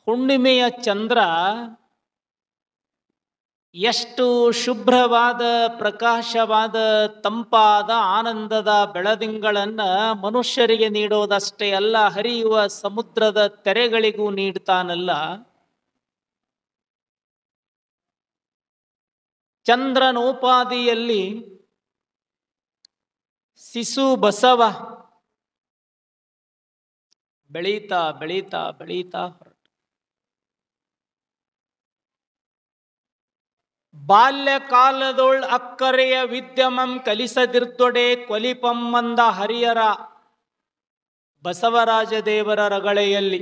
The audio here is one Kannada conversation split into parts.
ಹುಣ್ಣಿಮೆಯ ಚಂದ್ರ ಎಷ್ಟು ಶುಭ್ರವಾದ ಪ್ರಕಾಶವಾದ ತಂಪಾದ ಆನಂದದ ಬೆಳದಿಂಗಳನ್ನ ಮನುಷ್ಯರಿಗೆ ನೀಡೋದಷ್ಟೇ ಅಲ್ಲ ಹರಿಯುವ ಸಮುದ್ರದ ತೆರೆಗಳಿಗೂ ನೀಡ್ತಾನಲ್ಲ ಚಂದ್ರನೋಪಾದಿಯಲ್ಲಿ ಶಿಶು ಬಸವ ಬೆಳೀತಾ ಬೆಳೀತಾ ಬೆಳೀತಾ ಹೊರಟ ಬಾಲ್ಯಕಾಲದೊಳ್ ಅಕ್ಕರೆಯ ವಿದ್ಯಮಂ ಕಲಿಸದಿರ್ತೊಡೆ ಕೊಲಿಪಮ್ಮಂದ ಹರಿಯರ ಬಸವರಾಜ ದೇವರ ರಗಳೆಯಲ್ಲಿ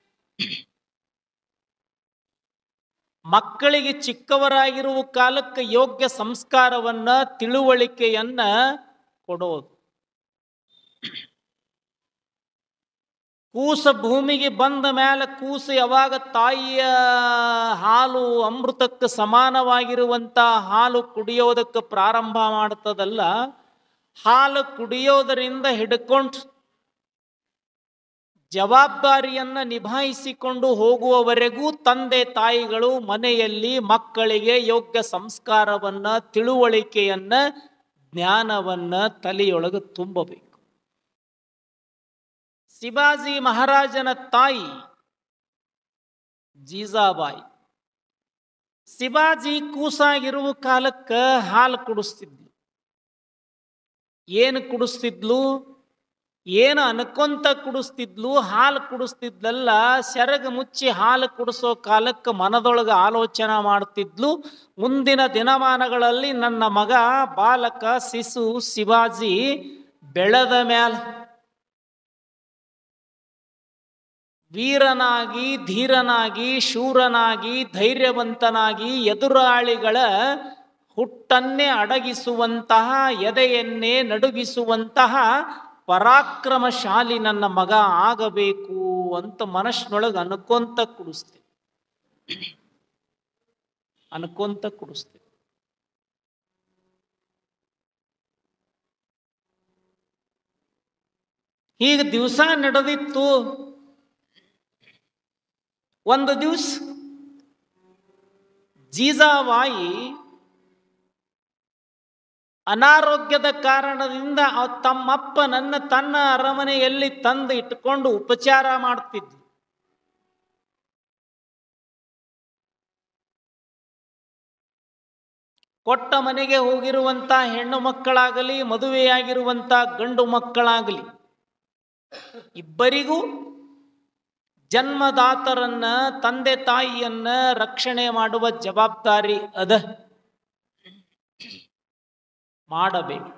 ಮಕ್ಕಳಿಗೆ ಚಿಕ್ಕವರಾಗಿರುವ ಕಾಲಕ್ಕೆ ಯೋಗ್ಯ ಸಂಸ್ಕಾರವನ್ನ ತಿಳುವಳಿಕೆಯನ್ನ ಕೊಡೋದು ಕೂಸ ಭೂಮಿಗೆ ಬಂದ ಮೇಲೆ ಕೂಸು ಯಾವಾಗ ತಾಯಿಯ ಹಾಲು ಅಮೃತಕ್ಕೆ ಸಮಾನವಾಗಿರುವಂತ ಹಾಲು ಕುಡಿಯೋದಕ್ಕೆ ಪ್ರಾರಂಭ ಮಾಡ್ತದಲ್ಲ ಹಾಲು ಕುಡಿಯೋದರಿಂದ ಹಿಡ್ಕೊಂಡು ಜವಾಬ್ದಾರಿಯನ್ನ ನಿಭಾಯಿಸಿಕೊಂಡು ಹೋಗುವವರೆಗೂ ತಂದೆ ತಾಯಿಗಳು ಮನೆಯಲ್ಲಿ ಮಕ್ಕಳಿಗೆ ಯೋಗ್ಯ ಸಂಸ್ಕಾರವನ್ನ ತಿಳುವಳಿಕೆಯನ್ನ ಜ್ಞಾನವನ್ನ ತಲೆಯೊಳಗೆ ತುಂಬಬೇಕು ಶಿವಾಜಿ ಮಹಾರಾಜನ ತಾಯಿ ಜೀಜಾಬಾಯಿ ಶಿವಾಜಿ ಕೂಸಾಗಿರುವ ಕಾಲಕ್ಕೆ ಹಾಲು ಕುಡಿಸ್ತಿದ್ಲು ಏನು ಕುಡಿಸ್ತಿದ್ಲು ಏನು ಅನ್ಕೊಂತ ಕುಡಿಸ್ತಿದ್ಲು ಹಾಲು ಕುಡಿಸ್ತಿದ್ಲಲ್ಲ ಸೆರಗ ಮುಚ್ಚಿ ಹಾಲು ಕುಡಿಸೋ ಕಾಲಕ್ಕೆ ಮನದೊಳಗೆ ಆಲೋಚನೆ ಮಾಡ್ತಿದ್ಲು ಮುಂದಿನ ದಿನಮಾನಗಳಲ್ಲಿ ನನ್ನ ಮಗ ಬಾಲಕ ಶಿಶು ಶಿವಾಜಿ ಬೆಳೆದ ಮ್ಯಾಲ ವೀರನಾಗಿ ಧೀರನಾಗಿ ಶೂರನಾಗಿ ಧೈರ್ಯವಂತನಾಗಿ ಎದುರಾಳಿಗಳ ಹುಟ್ಟನ್ನೇ ಅಡಗಿಸುವಂತಹ ಎದೆಯನ್ನೇ ನಡುಗಿಸುವಂತಹ ಪರಾಕ್ರಮಶಾಲಿ ನನ್ನ ಮಗ ಆಗಬೇಕು ಅಂತ ಮನಸ್ಸಿನೊಳಗೆ ಅನ್ಕೊಂತ ಕುಡಿಸ್ತೆ ಅನ್ಕೊಂತ ಕುಡಿಸ್ತೆ ಹೀಗೆ ದಿವಸ ನಡೆದಿತ್ತು ಒಂದು ದಿವಸ ಜೀಜಾವಾಯಿ ಅನಾರೋಗ್ಯದ ಕಾರಣದಿಂದ ತಮ್ಮಪ್ಪ ನನ್ನ ತನ್ನ ಅರಮನೆಯಲ್ಲಿ ತಂದು ಇಟ್ಕೊಂಡು ಉಪಚಾರ ಮಾಡ್ತಿದ್ಲು ಕೊಟ್ಟ ಮನೆಗೆ ಹೋಗಿರುವಂತ ಹೆಣ್ಣು ಮಕ್ಕಳಾಗಲಿ ಮದುವೆಯಾಗಿರುವಂತ ಗಂಡು ಮಕ್ಕಳಾಗಲಿ ಇಬ್ಬರಿಗೂ ಜನ್ಮದಾತರನ್ನ ತಂದೆ ತಾಯಿಯನ್ನ ರಕ್ಷಣೆ ಮಾಡುವ ಜವಾಬ್ದಾರಿ ಅದ ಮಾಡಬೇಕು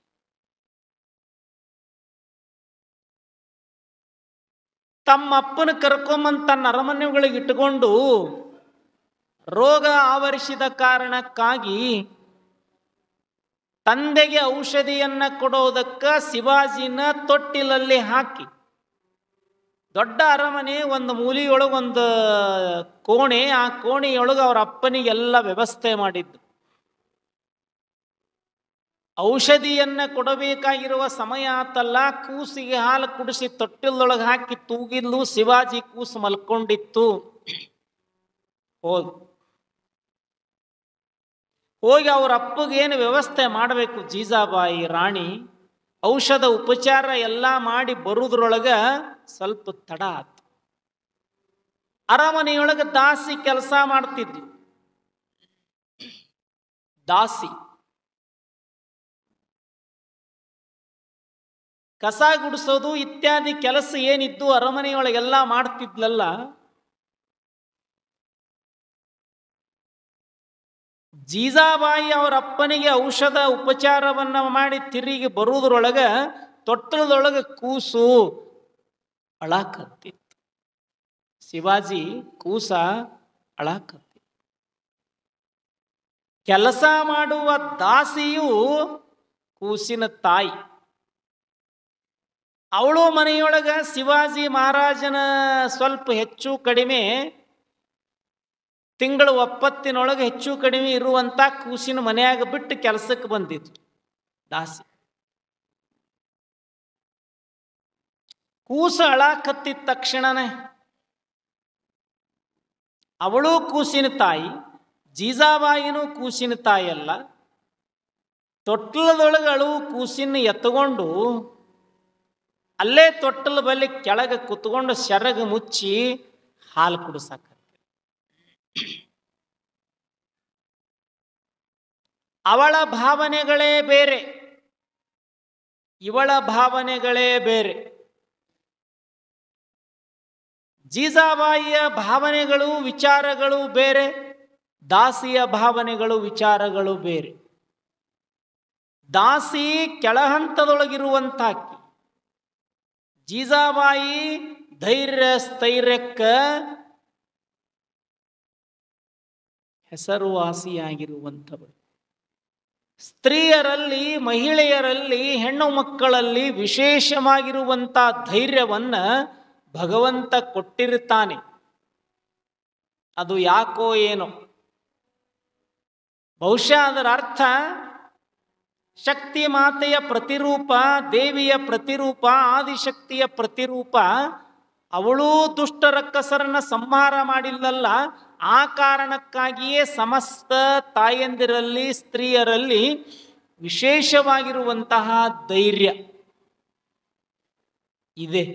ತಮ್ಮ ಅಪ್ಪನ ಕರ್ಕೊಂಬಂದು ತನ್ನ ಅರಮನೆಗಳಿಗೆ ಇಟ್ಟುಕೊಂಡು ರೋಗ ಆವರಿಸಿದ ಕಾರಣಕ್ಕಾಗಿ ತಂದೆಗೆ ಔಷಧಿಯನ್ನ ಕೊಡೋದಕ್ಕ ಶಿವಾಜಿನ ತೊಟ್ಟಿಲಲ್ಲಿ ಹಾಕಿ ದೊಡ್ಡ ಅರಮನೆ ಒಂದು ಮೂಲಿಯೊಳಗೆ ಒಂದು ಕೋಣೆ ಆ ಕೋಣೆಯೊಳಗೆ ಅವ್ರ ಅಪ್ಪನಿಗೆಲ್ಲ ವ್ಯವಸ್ಥೆ ಮಾಡಿದ್ದು ಔಷಧಿಯನ್ನ ಕೊಡಬೇಕಾಗಿರುವ ಸಮಯ ಆತಲ್ಲ ಕೂಸಿಗೆ ಹಾಲು ಕುಡಿಸಿ ತೊಟ್ಟಿಲದೊಳಗೆ ಹಾಕಿ ತೂಗಿದ್ಲು ಶಿವಾಜಿ ಕೂಸು ಮಲ್ಕೊಂಡಿತ್ತು ಹೋದ್ ಹೋಗಿ ಅವ್ರ ಅಪ್ಪಗೆ ಏನು ವ್ಯವಸ್ಥೆ ಮಾಡಬೇಕು ಜೀಜಾಬಾಯಿ ರಾಣಿ ಔಷಧ ಉಪಚಾರ ಎಲ್ಲ ಮಾಡಿ ಬರುವುದ್ರೊಳಗ ಸ್ವಲ್ಪ ತಡ ಆತು ಅರಮನೆಯೊಳಗೆ ದಾಸಿ ಕೆಲಸ ಮಾಡ್ತಿದ್ಲು ದಾಸಿ ಕಸ ಗುಡಿಸೋದು ಇತ್ಯಾದಿ ಕೆಲಸ ಏನಿದ್ದು ಅರಮನೆಯೊಳಗೆಲ್ಲ ಮಾಡ್ತಿದ್ಲಲ್ಲ ಜೀಜಾಬಾಯಿ ಅವರ ಅಪ್ಪನಿಗೆ ಔಷಧ ಉಪಚಾರವನ್ನ ಮಾಡಿ ತಿರುಗಿ ಬರುವುದ್ರೊಳಗ ತೊಟ್ಟಲದೊಳಗೆ ಕೂಸು ಅಳಾಕತ್ತಿತ್ತು ಶಿವಾಜಿ ಕೂಸ ಅಳಾಕತ್ತಿ ಕೆಲಸ ಮಾಡುವ ದಾಸಿಯು ಕೂಸಿನ ತಾಯಿ ಅವಳು ಮನೆಯೊಳಗ ಶಿವಾಜಿ ಮಹಾರಾಜನ ಸ್ವಲ್ಪ ಹೆಚ್ಚು ಕಡಿಮೆ ತಿಂಗಳು ಒಪ್ಪತ್ತಿನೊಳಗೆ ಹೆಚ್ಚು ಕಡಿಮೆ ಇರುವಂತ ಕೂಸಿನ ಮನೆಯಾಗ ಬಿಟ್ಟು ಕೆಲಸಕ್ಕೆ ಬಂದಿತ್ತು ದಾಸಿ ಕೂಸು ಅಳಾಕತ್ತಿದ ತಕ್ಷಣನೇ ಅವಳು ಕೂಸಿನ ತಾಯಿ ಜೀಜಾಬಾಯಿನೂ ಕೂಸಿನ ತಾಯಿಯಲ್ಲ ತೊಟ್ಲದೊಳಗೆ ಅಳು ಕೂಸಿನ ಎತ್ತಕೊಂಡು ಅಲ್ಲೇ ತೊಟ್ಟಲ ಬಲ್ಲಿ ಕೆಳಗೆ ಕುತ್ಕೊಂಡು ಸೆರಗ ಮುಚ್ಚಿ ಹಾಲು ಕುಡಿಸಾಕ ಅವಳ ಭಾವನೆಗಳೇ ಬೇರೆ ಇವಳ ಭಾವನೆಗಳೇ ಬೇರೆ ಜೀಜಾಬಾಯಿಯ ಭಾವನೆಗಳು ವಿಚಾರಗಳು ಬೇರೆ ದಾಸಿಯ ಭಾವನೆಗಳು ವಿಚಾರಗಳು ಬೇರೆ ದಾಸಿ ಕೆಳಹಂತದೊಳಗಿರುವಂತಾಕಿ ಜೀಜಾಬಾಯಿ ಧೈರ್ಯ ಸ್ಥೈರ್ಯಕ್ಕ ಹೆಸರುವಾಸಿಯಾಗಿರುವಂಥವಳು ಸ್ತ್ರೀಯರಲ್ಲಿ ಮಹಿಳೆಯರಲ್ಲಿ ಹೆಣ್ಣು ಮಕ್ಕಳಲ್ಲಿ ವಿಶೇಷವಾಗಿರುವಂಥ ಧೈರ್ಯವನ್ನ ಭಗವಂತ ಕೊಟ್ಟಿರುತ್ತಾನೆ ಅದು ಯಾಕೋ ಏನೋ ಬಹುಶಃ ಅದರ ಅರ್ಥ ಶಕ್ತಿ ಮಾತೆಯ ಪ್ರತಿರೂಪ ದೇವಿಯ ಪ್ರತಿರೂಪ ಆದಿಶಕ್ತಿಯ ಪ್ರತಿರೂಪ ಅವಳೂ ದುಷ್ಟ ರಕ್ಕಸರನ್ನ ಸಂಹಾರ ಮಾಡಿಲ್ಲಲ್ಲ ಆ ಕಾರಣಕ್ಕಾಗಿಯೇ ಸಮಸ್ತ ತಾಯಂದಿರಲ್ಲಿ ಸ್ತ್ರೀಯರಲ್ಲಿ ವಿಶೇಷವಾಗಿರುವಂತಹ ಧೈರ್ಯ ಇದೆ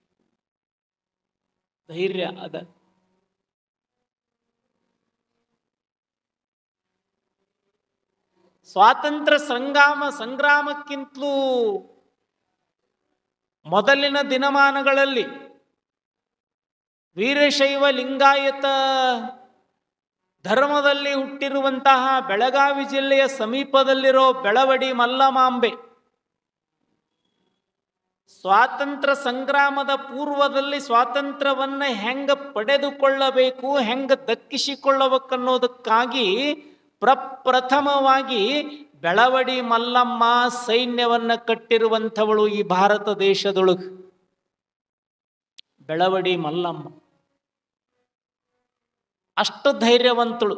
ಧೈರ್ಯ ಅದ ಸ್ವಾತಂತ್ರ್ಯ ಸಂಗ್ರಾಮ ಸಂಗ್ರಾಮಕ್ಕಿಂತಲೂ ಮೊದಲಿನ ದಿನಮಾನಗಳಲ್ಲಿ ವೀರಶೈವ ಲಿಂಗಾಯತ ಧರ್ಮದಲ್ಲಿ ಹುಟ್ಟಿರುವಂತಹ ಬೆಳಗಾವಿ ಜಿಲ್ಲೆಯ ಸಮೀಪದಲ್ಲಿರೋ ಬೆಳವಡಿ ಮಲ್ಲಮಾಂಬೆ ಸ್ವಾತಂತ್ರ್ಯ ಸಂಗ್ರಾಮದ ಪೂರ್ವದಲ್ಲಿ ಸ್ವಾತಂತ್ರ್ಯವನ್ನ ಹೆಂಗ ಪಡೆದುಕೊಳ್ಳಬೇಕು ಹೆಂಗ ದಕ್ಕಿಸಿಕೊಳ್ಳಬೇಕನ್ನೋದಕ್ಕಾಗಿ ಪ್ರಪ್ರಥಮವಾಗಿ ಬೆಳವಡಿ ಮಲ್ಲಮ್ಮ ಸೈನ್ಯವನ್ನ ಕಟ್ಟಿರುವಂಥವಳು ಈ ಭಾರತ ದೇಶದೊಳಗೆ ಬೆಳವಡಿ ಮಲ್ಲಮ್ಮ ಅಷ್ಟು ಧೈರ್ಯವಂತಳು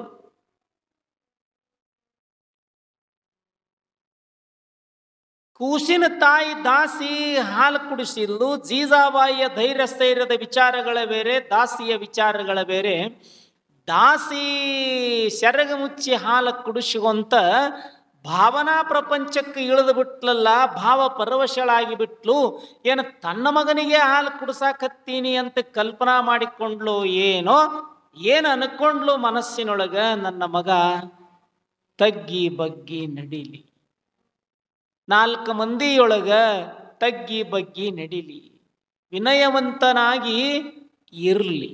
ಕೂಸಿನ ತಾಯಿ ದಾಸಿ ಹಾಲು ಕುಡಿಸಿದ್ಲು ಜೀಜಾಬಾಯಿಯ ಧೈರ್ಯ ಸ್ಥೈರ್ಯದ ವಿಚಾರಗಳ ಬೇರೆ ದಾಸಿಯ ವಿಚಾರಗಳ ಬೇರೆ ದಾಸಿ ಸೆರಗ ಮುಚ್ಚಿ ಹಾಲು ಕುಡಿಸುವಂತ ಭಾವನಾ ಪ್ರಪಂಚಕ್ಕೆ ಇಳಿದು ಬಿಟ್ಲಲ್ಲ ಭಾವ ಪರವಶಳಾಗಿ ಬಿಟ್ಲು ಏನು ತನ್ನ ಮಗನಿಗೆ ಹಾಲು ಕುಡಿಸಾಕತ್ತೀನಿ ಅಂತ ಕಲ್ಪನಾ ಮಾಡಿಕೊಂಡ್ಲು ಏನೋ ಏನು ಅನ್ಕೊಂಡ್ಲು ಮನಸ್ಸಿನೊಳಗ ನನ್ನ ಮಗ ತಗ್ಗಿ ಬಗ್ಗಿ ನಡಿಲಿ ನಾಲ್ಕು ಮಂದಿಯೊಳಗ ತಗ್ಗಿ ಬಗ್ಗಿ ನಡಿಲಿ ವಿನಯವಂತನಾಗಿ ಇರಲಿ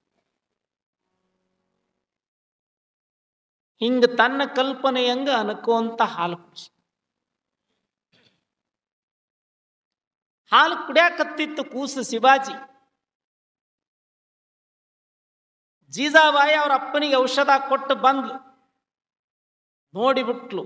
ಹಿಂಗ ತನ್ನ ಕಲ್ಪನೆಯಂಗ ಅನ್ಕೋಂತ ಹಾಲು ಕುಡಿಸಿ ಹಾಲು ಕುಡಿಯಾಕತ್ತಿತ್ತು ಕೂಸು ಶಿವಾಜಿ ಜೀಜಾಬಾಯಿ ಅವ್ರ ಅಪ್ಪನಿಗೆ ಔಷಧ ಕೊಟ್ಟು ಬಂದ್ಲು ನೋಡಿಬಿಟ್ಲು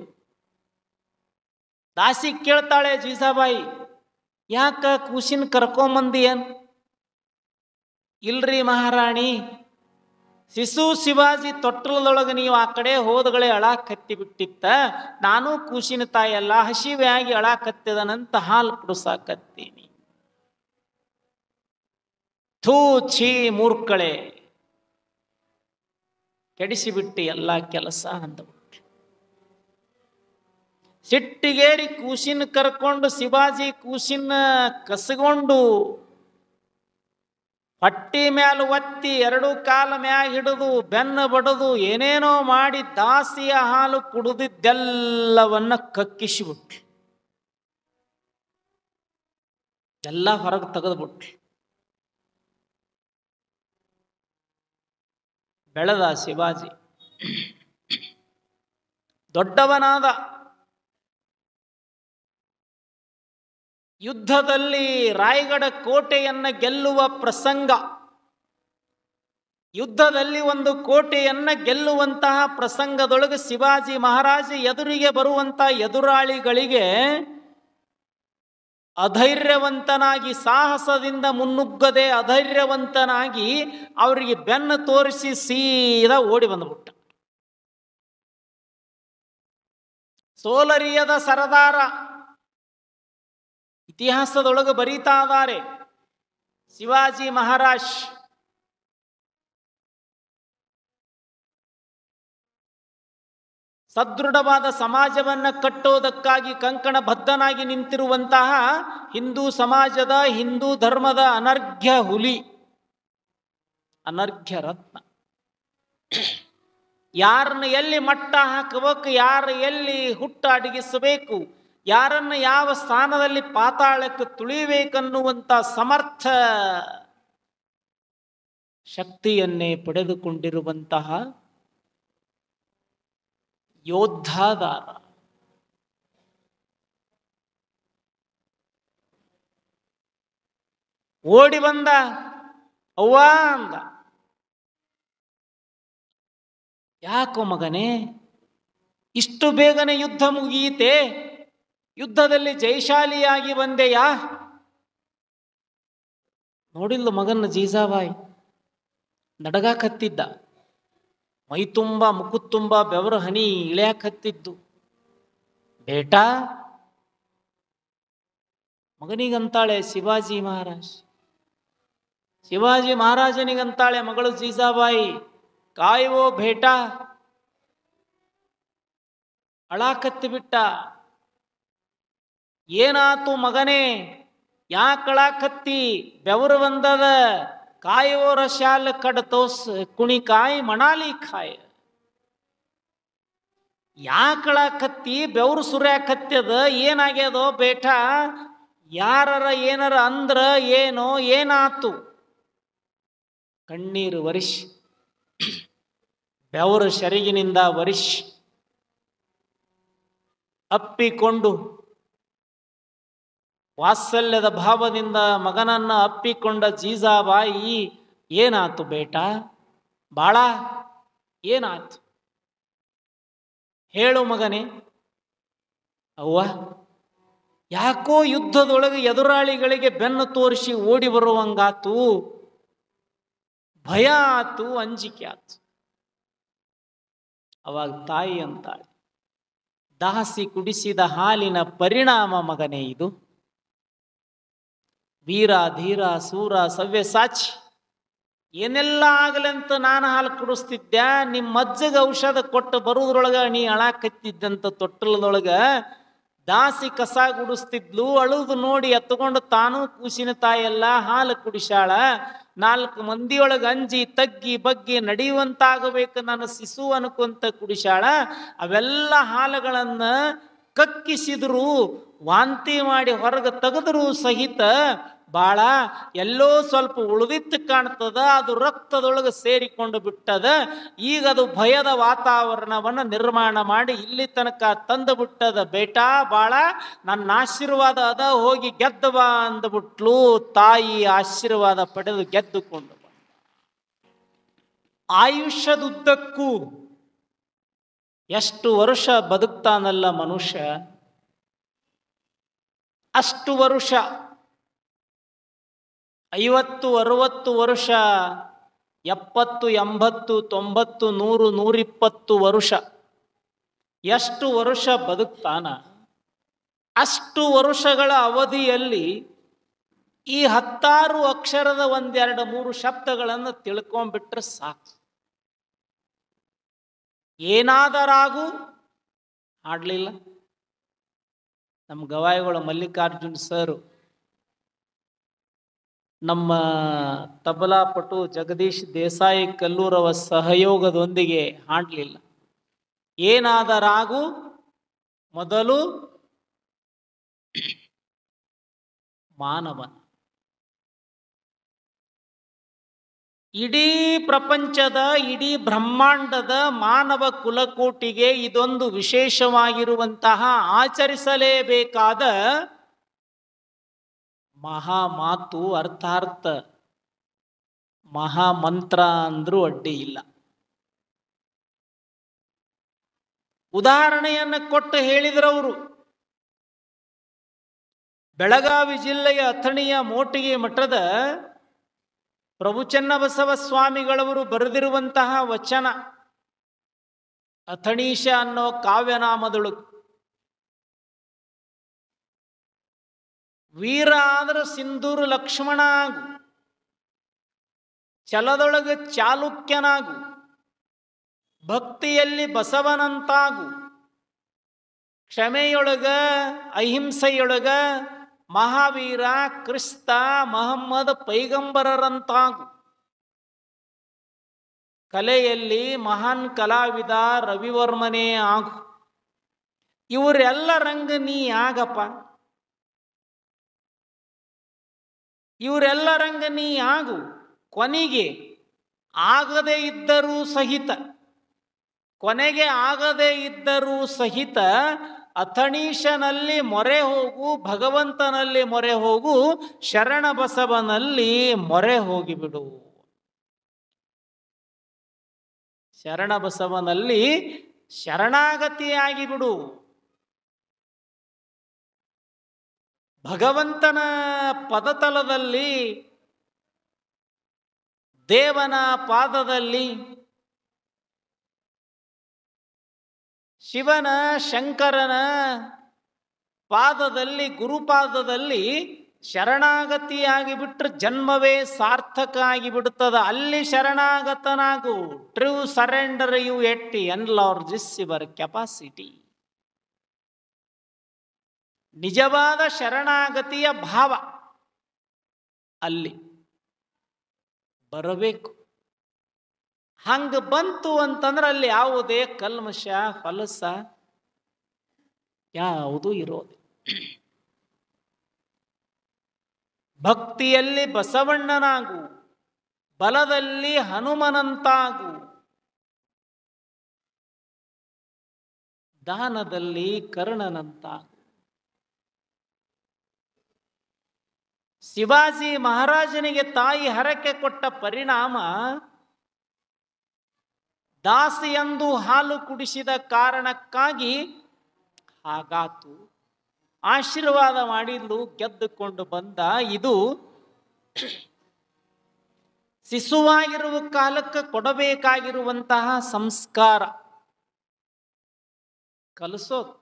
ದಾಸಿ ಕೇಳ್ತಾಳೆ ಜೀಜಾಬಾಯಿ ಯಾಕ ಕೂಸಿನ ಕರ್ಕೊಂಬಂದಿ ಏನ್ ಇಲ್ರಿ ಮಹಾರಾಣಿ ಶಿಶು ಶಿವಾಜಿ ತೊಟ್ಟಲದೊಳಗೆ ನೀವು ಆ ಕಡೆ ಹೋದಗಳೇ ಅಳಾಕತ್ತಿ ಬಿಟ್ಟಿತ್ತ ನಾನು ಕೂಸಿನ ತಾಯಲ್ಲ ಹಸಿವೆಯಾಗಿ ಅಳಾಕತ್ತಿದನಂತ ಹಾಲು ಕುಡಿಸಾಕತ್ತೀನಿ ಥೂ ಛೀ ಮೂರ್ಕಳೆ ಕೆಡಿಸಿಬಿಟ್ಟು ಎಲ್ಲ ಕೆಲಸ ಅಂದಬಿಟ್ಟು ಸಿಟ್ಟಿಗೇರಿ ಕೂಸಿನ ಕರ್ಕೊಂಡು ಶಿವಾಜಿ ಕೂಸಿನ ಕಸಗೊಂಡು ಹೊಟ್ಟಿ ಮ್ಯಾಲ ಒತ್ತಿ ಎರಡು ಕಾಲ ಮ್ಯಾಗ ಹಿಡಿದು ಬೆನ್ನ ಬಡದು ಏನೇನೋ ಮಾಡಿ ದಾಸಿಯ ಹಾಲು ಕುಡಿದಿದ್ದೆಲ್ಲವನ್ನ ಕಕ್ಕಿಸಿಬಿಟ್ಲು ಎಲ್ಲ ಹೊರಗೆ ತೆಗೆದ್ಬಿಟ್ಲು ಬೆಳೆದ ಶಿವಾಜಿ ದೊಡ್ಡವನಾದ ಯುದ್ಧದಲ್ಲಿ ರಾಯಗಢ ಕೋಟೆಯನ್ನ ಗೆಲ್ಲುವ ಪ್ರಸಂಗ ಯುದ್ಧದಲ್ಲಿ ಒಂದು ಕೋಟೆಯನ್ನ ಗೆಲ್ಲುವಂತಹ ಪ್ರಸಂಗದೊಳಗೆ ಶಿವಾಜಿ ಮಹಾರಾಜ ಎದುರಿಗೆ ಬರುವಂತಹ ಎದುರಾಳಿಗಳಿಗೆ ಅಧೈರ್ಯವಂತನಾಗಿ ಸಾಹಸದಿಂದ ಮುನ್ನುಗ್ಗದೆ ಅಧೈರ್ಯವಂತನಾಗಿ ಅವರಿಗೆ ಬೆನ್ನು ತೋರಿಸಿ ಸೀದಾ ಓಡಿ ಬಂದ್ಬಿಟ್ಟ ಸೋಲರಿಯದ ಸರದಾರ ಇತಿಹಾಸದೊಳಗೆ ಬರೀತಾ ಇದ್ದಾರೆ ಶಿವಾಜಿ ಮಹಾರಾಜ್ ಸದೃಢವಾದ ಸಮಾಜವನ್ನ ಕಟ್ಟೋದಕ್ಕಾಗಿ ಕಂಕಣ ಬದ್ಧನಾಗಿ ನಿಂತಿರುವಂತಹ ಹಿಂದೂ ಸಮಾಜದ ಹಿಂದೂ ಧರ್ಮದ ಅನರ್ಘ್ಯ ಹುಲಿ ಅನರ್ಘ್ಯ ರತ್ನ ಯಾರನ್ನ ಎಲ್ಲಿ ಮಟ್ಟ ಹಾಕಬೇಕು ಯಾರು ಎಲ್ಲಿ ಹುಟ್ಟ ಅಡಗಿಸಬೇಕು ಯಾರನ್ನ ಯಾವ ಸ್ಥಾನದಲ್ಲಿ ಪಾತಾಳಕ್ಕೆ ತುಳಿಬೇಕನ್ನುವಂತ ಸಮರ್ಥ ಶಕ್ತಿಯನ್ನೇ ಪಡೆದುಕೊಂಡಿರುವಂತಹ ಯೋದ್ಧಾದಾರ ಓಡಿ ಬಂದ ಅವ್ವ ಅಂದ ಯಾಕೋ ಮಗನೇ ಇಷ್ಟು ಬೇಗನೆ ಯುದ್ಧ ಮುಗಿಯಿತೆ ಯುದ್ಧದಲ್ಲಿ ಜಯಶಾಲಿಯಾಗಿ ಬಂದೆಯಾ ನೋಡಿಲ್ಲ ಮಗನ ಜೀಜಾಬಾಯಿ ನಡಗಾಕತ್ತಿದ್ದ ಮೈ ತುಂಬ ಮುಖ ತುಂಬ ಬೆವರು ಹನಿ ಇಳ್ಯಾಕತ್ತಿದ್ದು ಬೇಟಾ ಮಗನಿಗಂತಾಳೆ ಶಿವಾಜಿ ಮಹಾರಾಜ್ ಶಿವಾಜಿ ಮಹಾರಾಜನಿಗಂತಾಳೆ ಮಗಳು ಜೀಜಾಬಾಯಿ ಕಾಯುವೋ ಬೇಟಾ ಅಳಾಕತ್ತಿ ಬಿಟ್ಟ ಏನಾತು ಮಗನೇ ಯಾಕಳಾಕತ್ತಿ ಬೆವರು ಬಂದದ ಕಾಯುವೋರ ಶಾಲ ಕಡತೋಸ್ ಕುಣಿಕಾಯಿ ಮಣಾಲಿ ಖಾಯ ಯಾಕಳಾಕತ್ತಿ ಬೆವರು ಸುರ್ಯಾಕತ್ಯದ ಏನಾಗ್ಯದೋ ಬೇಟ ಯಾರರ ಏನರ ಅಂದ್ರ ಏನೋ ಏನಾತು ಕಣ್ಣೀರು ವರಿಷ್ ಬೆವರು ಶರಿಗಿನಿಂದ ವರಿಷ್ ಅಪ್ಪಿಕೊಂಡು ವಾತ್ಸಲ್ಯದ ಭಾವದಿಂದ ಮಗನನ್ನ ಅಪ್ಪಿಕೊಂಡ ಜೀಜಾಬಾಯಿ ಏನಾತು ಬೇಟ ಬಾಳ ಏನಾತು ಹೇಳು ಮಗನೇ ಅವ್ವ ಯಾಕೋ ಯುದ್ಧದೊಳಗೆ ಎದುರಾಳಿಗಳಿಗೆ ಬೆನ್ನು ತೋರಿಸಿ ಓಡಿ ಬರುವಂಗಾತು ಭಯ ಆತು ಅಂಜಿಕೆ ಆತು ಅವಾಗ ತಾಯಿ ಅಂತಾಳೆ ದಾಸಿ ಕುಡಿಸಿದ ಹಾಲಿನ ಪರಿಣಾಮ ಮಗನೇ ಇದು ವೀರ ಧೀರ ಸೂರ ಸವ್ಯ ಸಾಚಿ ಏನೆಲ್ಲ ಆಗಲೆಂತ ನಾನು ಹಾಲು ಕುಡಿಸ್ತಿದ್ದೆ ನಿಮ್ಮ ಅಜ್ಜಗ ಔಷಧ ಕೊಟ್ಟು ಬರುವುದ್ರೊಳಗ ನೀ ಅಳಾಕತ್ತಿದ್ದಂತ ತೊಟ್ಟಲದೊಳಗ ದಾಸಿ ಕಸ ಗುಡಿಸ್ತಿದ್ಲು ಅಳುದು ನೋಡಿ ಎತ್ತುಕೊಂಡು ತಾನೂ ಕೂಸಿನ ತಾಯೆಲ್ಲ ಹಾಲು ಕುಡಿಸಾಳ ನಾಲ್ಕು ಮಂದಿಯೊಳಗೆ ಅಂಜಿ ತಗ್ಗಿ ಬಗ್ಗಿ ನಡೆಯುವಂತಾಗಬೇಕು ನನ್ನ ಶಿಶು ಅನ್ಕೊಂತ ಕುಡಿಸಾಳ ಅವೆಲ್ಲ ಹಾಲುಗಳನ್ನ ಕಕ್ಕಿಸಿದ್ರು ವಾಂತಿ ಮಾಡಿ ಹೊರಗೆ ತೆಗೆದ್ರು ಸಹಿತ ಬಾಳ ಎಲ್ಲೋ ಸ್ವಲ್ಪ ಉಳಿದಿತ್ತು ಕಾಣ್ತದ ಅದು ರಕ್ತದೊಳಗೆ ಸೇರಿಕೊಂಡು ಬಿಟ್ಟದ ಈಗ ಅದು ಭಯದ ವಾತಾವರಣವನ್ನು ನಿರ್ಮಾಣ ಮಾಡಿ ಇಲ್ಲಿ ತನಕ ತಂದು ಬಿಟ್ಟದ ಬೇಟಾ ಬಾಳ ನನ್ನ ಆಶೀರ್ವಾದ ಅದ ಹೋಗಿ ಗೆದ್ದ ಬಾ ಅಂದ್ಬಿಟ್ಲು ತಾಯಿ ಆಶೀರ್ವಾದ ಪಡೆದು ಗೆದ್ದುಕೊಂಡು ಬಂದ ಆಯುಷ್ಯದುದ್ದಕ್ಕೂ ಎಷ್ಟು ವರ್ಷ ಬದುಕ್ತಾನಲ್ಲ ಮನುಷ್ಯ ಅಷ್ಟು ವರುಷ ಐವತ್ತು ಅರವತ್ತು ವರ್ಷ ಎಪ್ಪತ್ತು ಎಂಬತ್ತು ತೊಂಬತ್ತು ನೂರು ನೂರಿಪ್ಪತ್ತು ವರುಷ ಎಷ್ಟು ವರ್ಷ ಬದುಕ್ತಾನ ಅಷ್ಟು ವರುಷಗಳ ಅವಧಿಯಲ್ಲಿ ಈ ಹತ್ತಾರು ಅಕ್ಷರದ ಒಂದೆರಡು ಮೂರು ಶಬ್ದಗಳನ್ನು ತಿಳ್ಕೊಂಡ್ಬಿಟ್ರೆ ಸಾಕು ಏನಾದರಾಗೂ ಹಾಡ್ಲಿಲ್ಲ ನಮ್ಮ ಗವಾಯಿಗಳು ಮಲ್ಲಿಕಾರ್ಜುನ್ ಸರ್ ನಮ್ಮ ತಬಲಾಪಟು ಜಗದೀಶ್ ದೇಸಾಯಿ ಕಲ್ಲೂರವ ಸಹಯೋಗದೊಂದಿಗೆ ಹಾಡಲಿಲ್ಲ ಏನಾದರಾಗೂ ಮೊದಲು ಮಾನವನ ಇಡೀ ಪ್ರಪಂಚದ ಇಡೀ ಬ್ರಹ್ಮಾಂಡದ ಮಾನವ ಕುಲಕೋಟಿಗೆ ಇದೊಂದು ವಿಶೇಷವಾಗಿರುವಂತಹ ಆಚರಿಸಲೇಬೇಕಾದ ಮಹಾ ಮಾತು ಅರ್ಥಾರ್ಥ ಮಹಾಮಂತ್ರ ಅಂದ್ರೂ ಅಡ್ಡಿ ಇಲ್ಲ ಉದಾಹರಣೆಯನ್ನು ಕೊಟ್ಟು ಹೇಳಿದ್ರವರು ಬೆಳಗಾವಿ ಜಿಲ್ಲೆಯ ಅಥಣಿಯ ಮೋಟಿಗೆ ಮಠದ ಪ್ರಭು ಚನ್ನಬಸವ ಸ್ವಾಮಿಗಳವರು ಬರೆದಿರುವಂತಹ ವಚನ ಅಥಣೀಶ ಅನ್ನೋ ಕಾವ್ಯನಾಮದೊಳು ವೀರ ಆದ್ರ ಸಿಂಧೂರು ಲಕ್ಷ್ಮಣ ಆಗು ಛಲದೊಳಗೆ ಚಾಲುಕ್ಯನಾಗು ಭಕ್ತಿಯಲ್ಲಿ ಬಸವನಂತಾಗು ಕ್ಷಮೆಯೊಳಗ ಅಹಿಂಸೆಯೊಳಗ ಮಹಾವೀರ ಕ್ರಿಸ್ತ ಮಹಮ್ಮದ್ ಪೈಗಂಬರರಂತಾಗು ಕಲೆಯಲ್ಲಿ ಮಹಾನ್ ಕಲಾವಿದ ರವಿವರ್ಮನೇ ಆಗು ಇವರೆಲ್ಲರಂಗ ನೀ ಆಗಪ್ಪ ಇವರೆಲ್ಲರಂಗ ನೀ ಆಗು ಕೊನೆಗೆ ಆಗದೇ ಇದ್ದರೂ ಸಹಿತ ಕೊನೆಗೆ ಆಗದೇ ಇದ್ದರೂ ಸಹಿತ ಅಥಣೀಶನಲ್ಲಿ ಮೊರೆ ಹೋಗು ಭಗವಂತನಲ್ಲಿ ಮೊರೆ ಹೋಗು ಶರಣ ಬಸವನಲ್ಲಿ ಮೊರೆ ಹೋಗಿಬಿಡು ಶರಣ ಬಸವನಲ್ಲಿ ಶರಣಾಗತಿಯಾಗಿ ಬಿಡು ಭಗವಂತನ ಪದತಲದಲ್ಲಿ ದೇವನ ಪಾದದಲ್ಲಿ ಶಿವನ ಶಂಕರನ ಪಾದದಲ್ಲಿ ಗುರುಪಾದದಲ್ಲಿ ಶರಣಾಗತಿಯಾಗಿ ಬಿಟ್ರೆ ಜನ್ಮವೇ ಸಾರ್ಥಕ ಆಗಿ ಬಿಡುತ್ತದೆ ಅಲ್ಲಿ ಶರಣಾಗತನಾಗು true surrender you it enlarges your capacity ನಿಜವಾದ ಶರಣಾಗತಿಯ ಭಾವ ಅಲ್ಲಿ ಬರಬೇಕು ಹಂಗ ಬಂತು ಅಂತಂದ್ರೆ ಅಲ್ಲಿ ಯಾವುದೇ ಕಲ್ಮಶ ಫಲಸ ಯಾವುದೂ ಇರೋದು ಭಕ್ತಿಯಲ್ಲಿ ಬಸವಣ್ಣನಾಗು ಬಲದಲ್ಲಿ ಹನುಮನಂತಾಗು ದಾನದಲ್ಲಿ ಕರ್ಣನಂತಾಗು ಶಿವಾಜಿ ಮಹಾರಾಜನಿಗೆ ತಾಯಿ ಹರಕೆ ಕೊಟ್ಟ ಪರಿಣಾಮ ದಾಸಿಯಂದು ಹಾಲು ಕುಡಿಸಿದ ಕಾರಣಕ್ಕಾಗಿ ಹಾಗಾತು ಆಶೀರ್ವಾದ ಮಾಡಿದ್ಲು ಗೆದ್ದುಕೊಂಡು ಬಂದ ಇದು ಶಿಶುವಾಗಿರುವ ಕಾಲಕ್ಕೆ ಕೊಡಬೇಕಾಗಿರುವಂತಹ ಸಂಸ್ಕಾರ ಕಲಿಸೋದು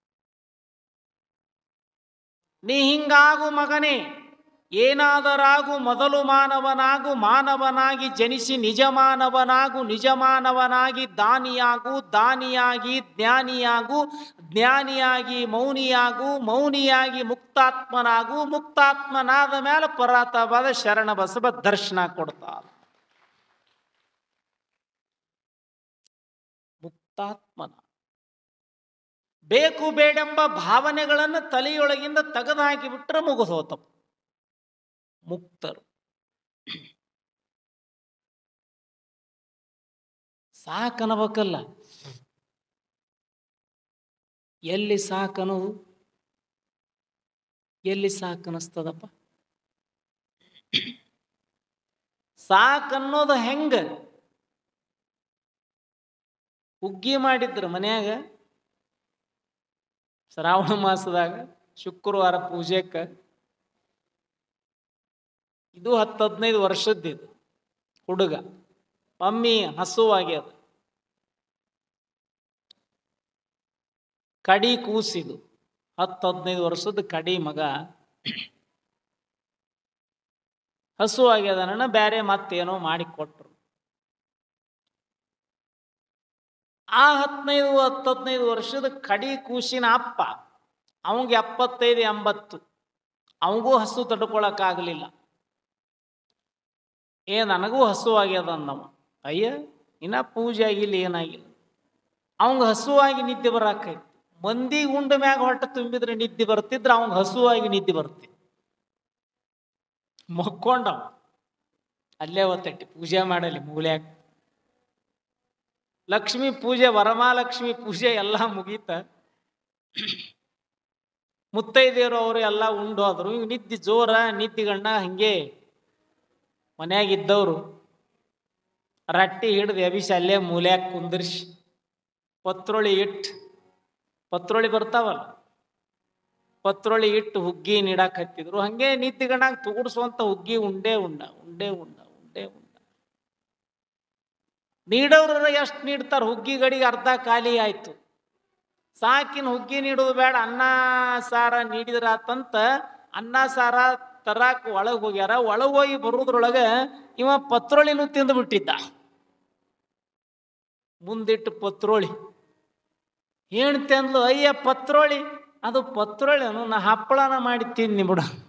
ನೀ ಹಿಂಗಾಗು ಮಗನೇ ಏನಾದರಾಗು ಮೊದಲು ಮಾನವನಾಗು ಮಾನವನಾಗಿ ಜನಿಸಿ ನಿಜ ಮಾನವನಾಗು ನಿಜ ಮಾನವನಾಗಿ ದಾನಿಯಾಗು ದಾನಿಯಾಗಿ ಜ್ಞಾನಿಯಾಗು ಜ್ಞಾನಿಯಾಗಿ ಮೌನಿಯಾಗು ಮೌನಿಯಾಗಿ ಮುಕ್ತಾತ್ಮನಾಗು ಮುಕ್ತಾತ್ಮನಾದ ಮೇಲೆ ಪರಾತವಾದ ಶರಣ ಬಸವ ದರ್ಶನ ಕೊಡ್ತಾರ ಮುಕ್ತಾತ್ಮನ ಬೇಕು ಬೇಡೆಂಬ ಭಾವನೆಗಳನ್ನು ತಲೆಯೊಳಗಿಂದ ತೆಗೆದುಹಾಕಿ ಬಿಟ್ರೆ ಮುಗಿದು ಹೋತಪ್ಪ ಮುಕ್ತರು ಸಾಕನಬೇಕಲ್ಲ ಎಲ್ಲಿ ಸಾಕನೋದು ಎಲ್ಲಿ ಸಾಕನಿಸ್ತದಪ್ಪ ಸಾಕನ್ನೋದು ಹೆಂಗ ಹುಗ್ಗಿ ಮಾಡಿದ್ರು ಮನ್ಯಾಗ ಶ್ರಾವಣ ಮಾಸದಾಗ ಶುಕ್ರವಾರ ಪೂಜೆಕ್ಕೆ ಇದು ಹತ್ತು ಹದಿನೈದು ವರ್ಷದ್ದಿದು ಹುಡುಗ ಮಮ್ಮಿ ಹಸುವಾಗ್ಯದ ಕಡಿ ಕೂಸಿದು ಹತ್ತು ಹದಿನೈದು ವರ್ಷದ ಕಡಿ ಮಗ ಹಸು ಆಗ್ಯದನ ಬೇರೆ ಮತ್ತೇನೋ ಮಾಡಿ ಕೊಟ್ರು ಆ ಹದಿನೈದು ಹತ್ತು ಹದಿನೈದು ವರ್ಷದ ಕಡಿ ಕೂಸಿನ ಅಪ್ಪ ಅವಂಗೆ ಎಪ್ಪತ್ತೈದು ಎಂಬತ್ತು ಅವಂಗೂ ಹಸು ತಡ್ಕೊಳಕ್ಕಾಗಲಿಲ್ಲ ಏ ನನಗೂ ಹಸು ಆಗ್ಯದ ಅಂದವ ಅಯ್ಯ ಇನ್ನ ಪೂಜೆ ಆಗಿಲ್ಲ ಏನಾಗಿಲ್ಲ ಅವಂಗ ಹಸುವಾಗಿ ನಿದ್ದೆ ಬರಾಕೈತಿ ಮಂದಿ ಉಂಡ ಮ್ಯಾಗ ಹೊಟ್ಟೆ ತುಂಬಿದ್ರೆ ನಿದ್ದೆ ಬರ್ತಿದ್ರೆ ಅವಂಗ ಹಸುವಾಗಿ ನಿದ್ದೆ ಬರ್ತಿ ಮಕ್ಕೊಂಡವ ಅಲ್ಲೇ ಒತ್ತಟ್ಟಿ ಪೂಜೆ ಮಾಡಲಿ ಮೂಲ್ಯಾಗ ಲಕ್ಷ್ಮಿ ಪೂಜೆ ವರಮಹಾಲಕ್ಷ್ಮಿ ಪೂಜೆ ಎಲ್ಲ ಮುಗೀತ ಮುತ್ತೈದೆಯರು ಅವರು ಎಲ್ಲ ಉಂಡು ಹೋದ್ರು ಇವ್ ನಿದ್ದೆ ಜೋರ ನಿದ್ದಿಗಣ್ಣ ಹಂಗೆ ಮನ್ಯಾಗ ಇದ್ದವರು ರಟ್ಟಿ ಹಿಡ್ದು ಎಬಿಸಿ ಅಲ್ಲೇ ಮೂಲ್ಯಾಗ ಕುಂದಿರ್ಸಿ ಪತ್ರೊಳಿ ಇಟ್ಟು ಪತ್ರೊಳಿ ಬರ್ತಾವಲ್ಲ ಪತ್ರೊಳಿ ಇಟ್ಟು ಹುಗ್ಗಿ ನೀಡಾಕ್ ಹತ್ತಿದ್ರು ಹಂಗೆ ನಿದ್ದಿಗಣ್ಣಾಗ ತುಗುಡ್ಸುವಂತ ಹುಗ್ಗಿ ಉಂಡೆ ಉಂಡ ಉಂಡೆ ಉಂಡ ಉಂಡೆ ಉಂಡ ನೀಡೋರ ಎಷ್ಟು ನೀಡ್ತಾರ ಹುಗ್ಗಿ ಗಡಿಗೆ ಅರ್ಧ ಖಾಲಿ ಆಯ್ತು ಸಾಕಿನ ಹುಗ್ಗಿ ನೀಡೋದು ಬೇಡ ಅನ್ನ ಸಾರ ನೀಡಿದ್ರಾತಂತ ಅನ್ನ ಸಾರ ತರಾಕ್ ಒಳಗ್ ಹೋಗ್ಯಾರ ಒಳಗ್ ಹೋಗಿ ಬರುವುದ್ರೊಳಗ ಇವ ಪತ್ರೊಳಿನೂ ತಿಂದು ಬಿಟ್ಟಿದ್ದ ಮುಂದಿಟ್ಟು ಪತ್ರೋಳಿ ಹೇಳ್ತೆ ಅಂದ್ಲು ಅಯ್ಯ ಪತ್ರೋಳಿ ಅದು ಪತ್ರೋಳಿ ಅನು ನಾ ಹಪ್ಪಳನ ಮಾಡಿ ತಿನ್ನಿ ಬಿಡ